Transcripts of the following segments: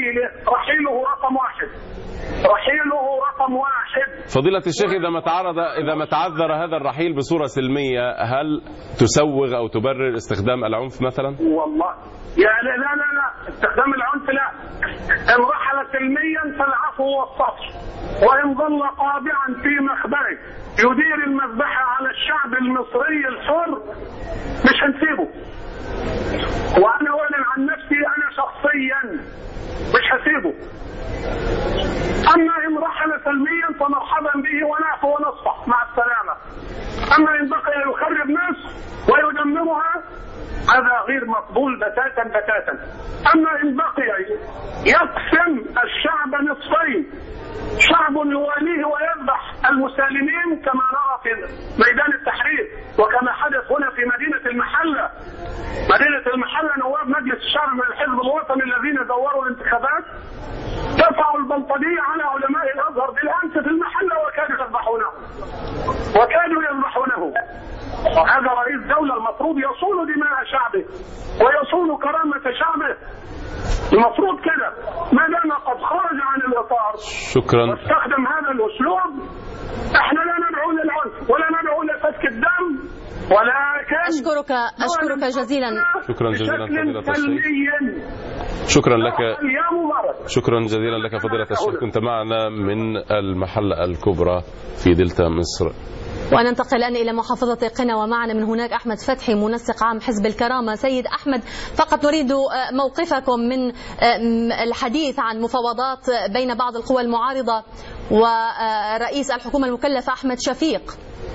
رحيله رحيله رقم واحد رحيله رقم واحد فضيلة الشيخ إذا ما تعرض إذا ما تعذر هذا الرحيل بصورة سلمية هل تسوغ أو تبرر استخدام العنف مثلا؟ والله يا لا لا لا, لا. استخدام العنف لا ان رحل سلميا فالعفو والصفح وان ظل قابعا في مخبره يدير المذبحه على الشعب المصري الحر مش هنسيبه وانا اعلن عن نفسي انا شخصيا مش هسيبه اما ان رحل سلميا فمرحبا به ونعفو ونصفح مع السلامه اما ان بقي يخرب مصر ويدمرها هذا غير مقبول بتاتا بتاتا اما ان بقي يقسم الشعب نصفين شعب يواليه ويذبح المسالمين كما نرى في ميدان التحرير وكما حدث هنا في مدينه المحله مدينه المحله نواب مجلس الشعب من الحزب الوطني الذين زوروا الانتخابات دفعوا البلطجيه على علماء الازهر بالامس في المحله وكانوا يذبحونه وكانوا يذبحونه هذا رئيس دولة المفروض يصون دماء شعبه ويصون كرامة شعبه المفروض كده ما دام قد خرج عن الإطار شكرا واستخدم هذا الأسلوب احنا لا ندعو للعنف ولا ندعو لسفك الدم ولكن أشكرك أشكرك جزيلا شكرا جزيلا فضيلة بشكل الشيخ سلمي شكرا لك يا مبارك شكرا جزيلا لك فضيلة الشيخ كنت معنا من المحلة الكبرى في دلتا مصر وننتقل الآن إلى محافظة قنا ومعنا من هناك أحمد فتحي منسق عام حزب الكرامة سيد أحمد فقط نريد موقفكم من الحديث عن مفاوضات بين بعض القوى المعارضة ورئيس الحكومة المكلف أحمد شفيق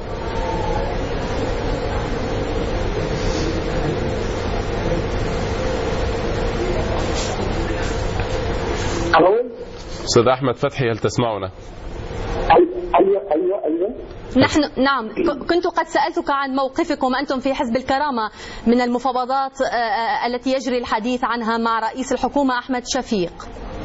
الو أستاذ أحمد فتحي هل تسمعنا؟ ايوه ايوه ايوه نحن نعم ك- كنت قد سألتك عن موقفكم أنتم في حزب الكرامة من المفاوضات آه، آه، التي يجري الحديث عنها مع رئيس الحكومة أحمد شفيق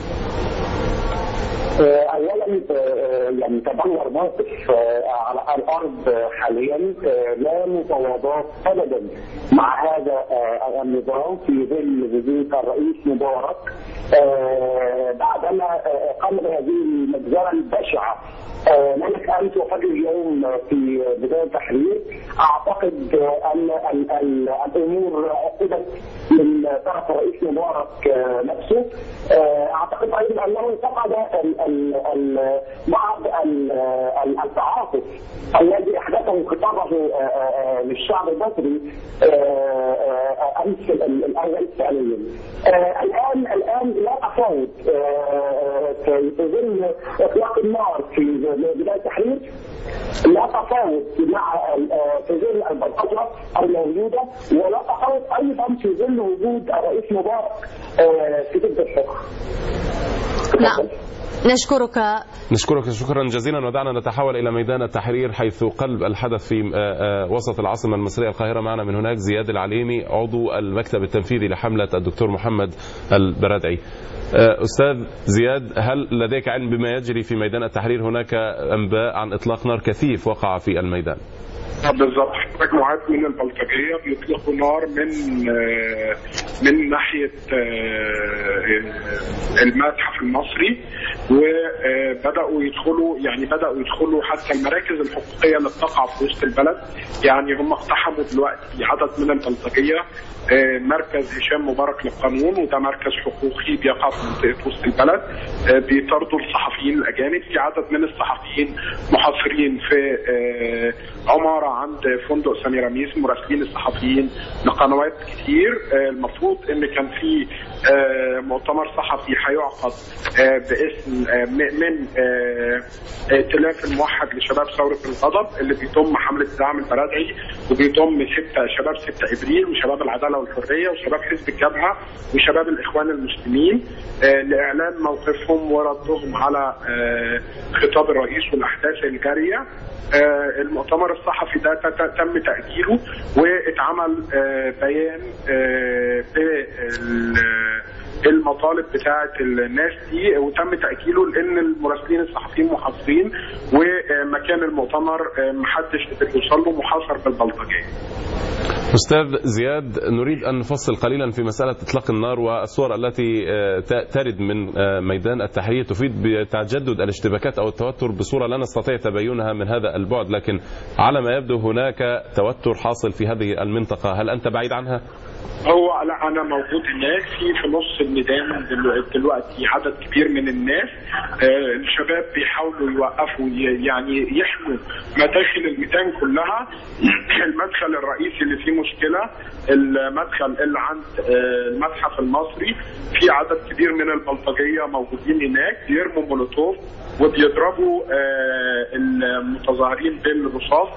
آه، اولا آه، يعني تدور موقف آه، على الارض آه، حاليا آه، لا مفاوضات ابدا مع هذا آه، النظام في ظل وجود الرئيس مبارك آه، بعدما آه، قام بهذه المجزره البشعه آه، ملك امس وفجر اليوم في بدايه التحرير اعتقد آه، ان ال- ال- الامور عقدت من طرف الرئيس مبارك آه، نفسه آه، اعتقد ايضا انه فقد ال- ال- ال- بعض ال- ال- التعاطف الذي احدثه خطابه آه، آه، للشعب المصري آه، آه، امس ال- الاول فعليا آه، الان الان لا تفاوض آه، في في ظل اطلاق النار في بدايه التحرير لا تفاوض مع ال- آه، في ظل البلطجه الموجوده ولا تفاوض ايضا في ظل وجود الرئيس مبارك آه، في ضد الحكم. نعم نشكرك نشكرك شكرا جزيلا ودعنا نتحول الى ميدان التحرير حيث قلب الحدث في آه، آه، وسط العاصمه المصريه القاهره معنا من هناك زياد العليمي عضو المكتب التنفيذي لحمله الدكتور محمد البرادعي. آه، استاذ زياد هل لديك علم بما يجري في ميدان التحرير هناك انباء عن اطلاق نار كثيف وقع في الميدان؟ بالظبط مجموعات من البلطجيه بيطلقوا نار من آه، من ناحيه آه، المتحف المصري وبداوا يدخلوا يعني بداوا يدخلوا حتى المراكز الحقوقيه اللي بتقع في وسط البلد يعني هم اقتحموا دلوقتي عدد من البلطجيه آه، مركز هشام مبارك للقانون وده مركز حقوقي بيقع في منطقه وسط البلد آه، بيطاردوا الصحفيين الاجانب في عدد من الصحفيين محاصرين في آه، عماره عند فندق سميراميس مراسلين الصحفيين لقنوات كتير آه، المفروض ان كان في آه، مؤتمر صحفي هيعقد آه، باسم آه، م- من آه، ائتلاف الموحد لشباب ثوره الغضب اللي بيضم حمله الدعم البرادعي وبيضم ستة شباب 6 ابريل وشباب العداله والحريه وشباب حزب الجبهه وشباب الاخوان المسلمين آه، لاعلان موقفهم وردهم على آه، خطاب الرئيس والاحداث الجاريه آه، المؤتمر الصحفي ده ت- تم تأجيله واتعمل آه، بيان آه، بال- المطالب بتاعه الناس دي وتم تاكيده لان المراسلين الصحفيين محاصرين ومكان المؤتمر محدش قدر يوصل له محاصر بالبلطجيه. أستاذ زياد نريد أن نفصل قليلا في مسألة إطلاق النار والصور التي ترد من ميدان التحرير تفيد بتجدد الاشتباكات أو التوتر بصورة لا نستطيع تبينها من هذا البعد لكن على ما يبدو هناك توتر حاصل في هذه المنطقة هل أنت بعيد عنها؟ هو لا انا موجود هناك في في نص الميدان دلوقتي عدد كبير من الناس آه الشباب بيحاولوا يوقفوا يعني يحموا مداخل الميدان كلها المدخل الرئيسي اللي فيه مشكله المدخل اللي عند آه المتحف المصري في عدد كبير من البلطجيه موجودين هناك بيرموا مولوتوف وبيضربوا آه المتظاهرين بالرصاص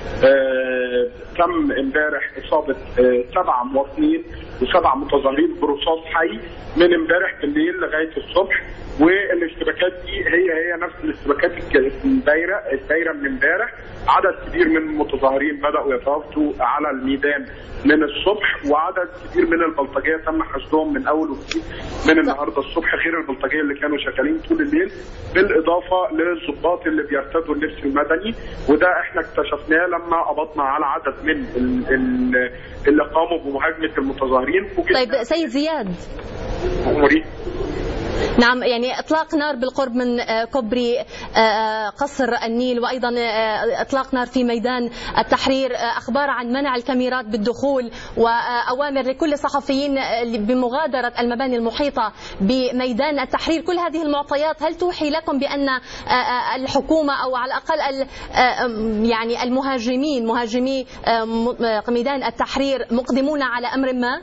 تم امبارح اصابه سبع مواطنين وسبع متظاهرين برصاص حي من امبارح بالليل لغايه الصبح والاشتباكات دي هي هي نفس الاشتباكات الدايره الدايره من امبارح عدد كبير من المتظاهرين بداوا يتواجدوا على الميدان من الصبح وعدد كبير من البلطجيه تم حشدهم من اول وجديد من النهارده الصبح غير البلطجيه اللي كانوا شغالين طول الليل بالاضافه للضباط اللي بيرتدوا اللبس المدني وده احنا اكتشفناه لما قبضنا على عدد من اللي قاموا بمهاجمه المتظاهرين طيب سيد زياد أموري. نعم يعني اطلاق نار بالقرب من كوبري قصر النيل وايضا اطلاق نار في ميدان التحرير اخبار عن منع الكاميرات بالدخول واوامر لكل الصحفيين بمغادره المباني المحيطه بميدان التحرير كل هذه المعطيات هل توحي لكم بان الحكومه او على الاقل يعني المهاجمين مهاجمي ميدان التحرير مقدمون على امر ما؟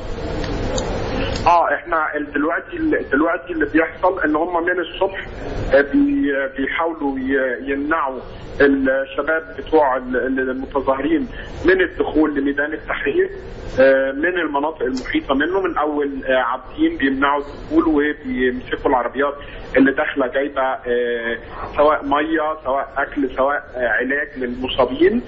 اه احنا دلوقتي دلوقتي اللي بيحصل ان هم من الصبح بيحاولوا يمنعوا الشباب بتوع المتظاهرين من الدخول لميدان التحرير من المناطق المحيطه منه من اول عابدين بيمنعوا الدخول وبيمسكوا العربيات اللي داخله جايبه سواء ميه سواء اكل سواء علاج للمصابين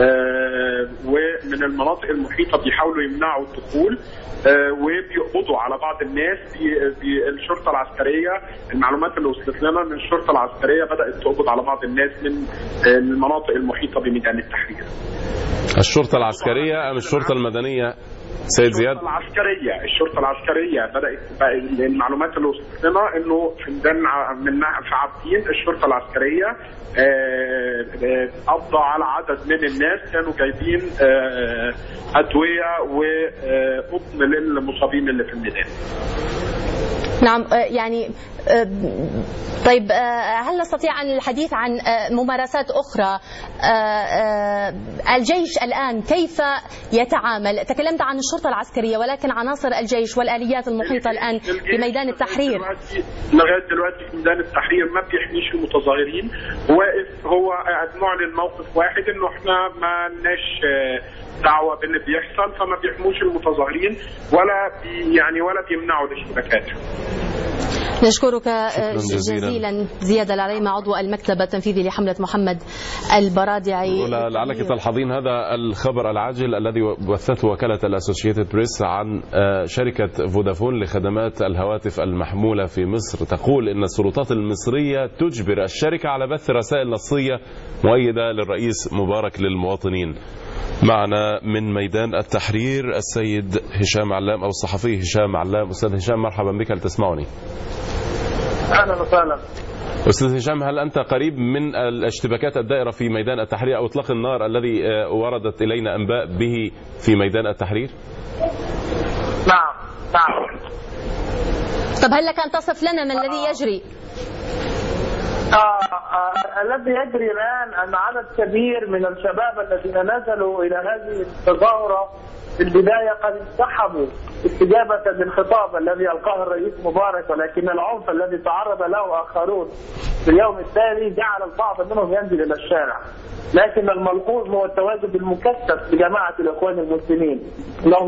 ومن المناطق المحيطه بيحاولوا يمنعوا الدخول وبيقبضوا على بعض الناس بالشرطه العسكريه المعلومات اللي وصلت لنا ان الشرطه العسكريه بدات تقبض على بعض الناس من المناطق المحيطه بميدان التحرير. الشرطه العسكريه ام الشرطه المدنيه؟ سيد زياد الشرطه العسكريه الشرطه العسكريه بدات المعلومات اللي وصلت لنا انه في ميدان من في عابدين الشرطه العسكريه قبضوا على عدد من الناس كانوا جايبين ادويه وقطن للمصابين اللي في الميدان نعم يعني طيب هل نستطيع أن الحديث عن ممارسات أخرى الجيش الآن كيف يتعامل تكلمت عن الشرطة العسكرية ولكن عناصر الجيش والآليات المحيطة الآن في ميدان التحرير لغاية دلوقتي في ميدان التحرير ما بيحميش المتظاهرين واقف هو معلن موقف واحد انه احنا ما لناش دعوه باللي بيحصل فما بيحموش المتظاهرين ولا بي يعني ولا بيمنعوا الاشتباكات نشكرك جزيلا زياد العليمة عضو المكتب التنفيذي لحملة محمد البرادعي لعلك تلحظين هذا الخبر العاجل الذي بثته وكالة الأسوشيتد بريس عن شركة فودافون لخدمات الهواتف المحمولة في مصر تقول إن السلطات المصرية تجبر الشركة على بث رسائل نصية مؤيدة للرئيس مبارك للمواطنين معنا من ميدان التحرير السيد هشام علام او الصحفي هشام علام استاذ هشام مرحبا بك هل تسمعني؟ اهلا وسهلا استاذ هشام هل انت قريب من الاشتباكات الدائره في ميدان التحرير او اطلاق النار الذي وردت الينا انباء به في ميدان التحرير؟ نعم نعم طب هل لك ان تصف لنا ما الذي يجري؟ آه آه الذي يجري الان ان عدد كبير من الشباب الذين نزلوا الى هذه التظاهره في البدايه قد انسحبوا استجابه للخطاب الذي القاه الرئيس مبارك ولكن العنف الذي تعرض له اخرون في اليوم التالي جعل البعض منهم ينزل الى الشارع لكن الملحوظ هو التواجد المكثف لجماعه الاخوان المسلمين لهم